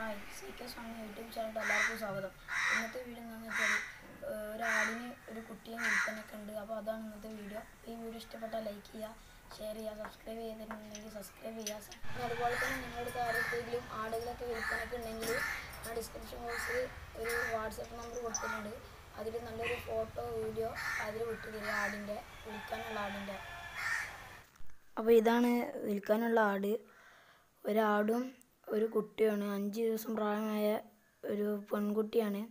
hi C K Swamy YouTube ചാനലിൽ എല്ലാവർക്കും സ്വാഗതം ഇന്നത്തെ വീഡിയോ എന്താണെന്ന് വെച്ചാൽ ഏഹ്, ഒരു ആടിന് ഒരു കുട്ടിയെ വിൽപ്പനൊക്കെ ഉണ്ട് അപ്പോൾ അതാണ് ഇന്നത്തെ വീഡിയോ ഈ വീഡിയോ ഇഷ്ടപ്പെട്ടാൽ ലൈക്ക് ചെയ്യുക ഷെയർ ചെയ്യുക സബ്സ്ക്രൈബ് ചെയ്തിട്ടുണ്ടെങ്കിൽ സബ്സ്ക്രൈബ് ചെയ്യുക പിന്നെ അതുപോലെ തന്നെ നിങ്ങളുടെ ആരെങ്കിലും ആടുകളൊക്കെ വിൽപ്പനൊക്കെ ഉണ്ടെങ്കിൽ ഞാൻ ഡിസ്ക്രിപ്ഷൻ ബോക്സിൽ ഒരു വാട്സപ്പ് നമ്പർ കൊടുത്തിട്ടുണ്ട് അതിൽ നല്ലൊരു ഫോട്ടോ വീഡിയോ അതിൽ വിട്ടു തരിക ആടിൻ്റെ വിൽക്കാനുള്ള ആടിൻ്റെ അപ്പോൾ ഇതാണ് വിൽക്കാനുള്ള ആട് ഒരാടും ഒരു കുട്ടിയാണ് അഞ്ച് ദിവസം പ്രായമായ ഒരു പെൺകുട്ടിയാണ്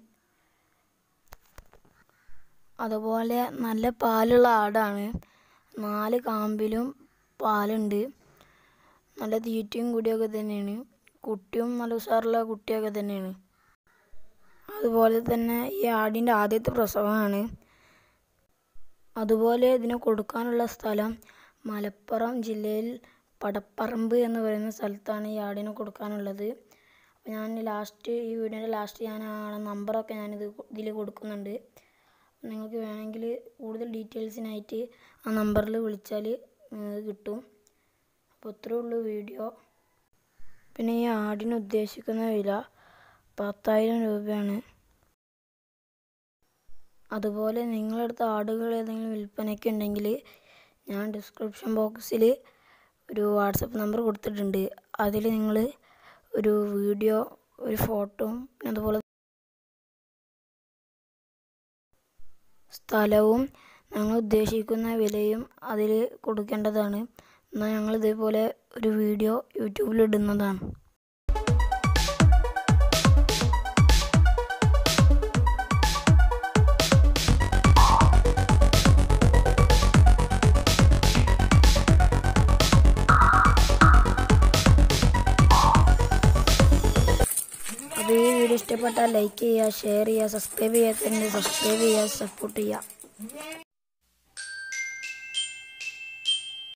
അതുപോലെ നല്ല പാലുള്ള ആടാണ് നാല് കാമ്പിലും പാലുണ്ട് നല്ല തീറ്റയും കൂടിയൊക്കെ തന്നെയാണ് കുട്ടിയും നല്ല ഉഷാറുള്ള കുട്ടിയൊക്കെ തന്നെയാണ് അതുപോലെ തന്നെ ഈ ആടിൻ്റെ ആദ്യത്തെ പ്രസവമാണ് അതുപോലെ ഇതിന് കൊടുക്കാനുള്ള സ്ഥലം മലപ്പുറം ജില്ലയിൽ പടപ്പറമ്പ് എന്ന് പറയുന്ന സ്ഥലത്താണ് ഈ ആടിന് കൊടുക്കാനുള്ളത് അപ്പോൾ ഞാൻ ലാസ്റ്റ് ഈ വീഡിയോൻ്റെ ലാസ്റ്റ് ഞാൻ ആ നമ്പറൊക്കെ ഞാനിത് ഇതിൽ കൊടുക്കുന്നുണ്ട് നിങ്ങൾക്ക് വേണമെങ്കിൽ കൂടുതൽ ഡീറ്റെയിൽസിനായിട്ട് ആ നമ്പറിൽ വിളിച്ചാൽ നിങ്ങൾക്ക് കിട്ടും അപ്പോൾ ഇത്രയേ ഉള്ളൂ വീഡിയോ പിന്നെ ഈ ആടിന് ഉദ്ദേശിക്കുന്ന വില പത്തായിരം രൂപയാണ് അതുപോലെ നിങ്ങളടുത്ത് ആടുകൾ ഏതെങ്കിലും വിൽപ്പനയ്ക്ക് ഉണ്ടെങ്കിൽ ഞാൻ ഡിസ്ക്രിപ്ഷൻ ബോക്സിൽ ഒരു വാട്സപ്പ് നമ്പർ കൊടുത്തിട്ടുണ്ട് അതിൽ നിങ്ങൾ ഒരു വീഡിയോ ഒരു ഫോട്ടോയും പിന്നെ അതുപോലെ സ്ഥലവും ഞങ്ങൾ ഉദ്ദേശിക്കുന്ന വിലയും അതിൽ കൊടുക്കേണ്ടതാണ് എന്നാൽ ഞങ്ങൾ ഇതേപോലെ ഒരു വീഡിയോ യൂട്യൂബിൽ ഇടുന്നതാണ് അപ്പോൾ ഈ വീഡിയോ ഇഷ്ടപ്പെട്ടാൽ ലൈക്ക് ചെയ്യുക ഷെയർ ചെയ്യുക സബ്സ്ക്രൈബ് ചെയ്യാത്തതിന് സബ്സ്ക്രൈബ് ചെയ്യുക സപ്പോർട്ട് ചെയ്യുക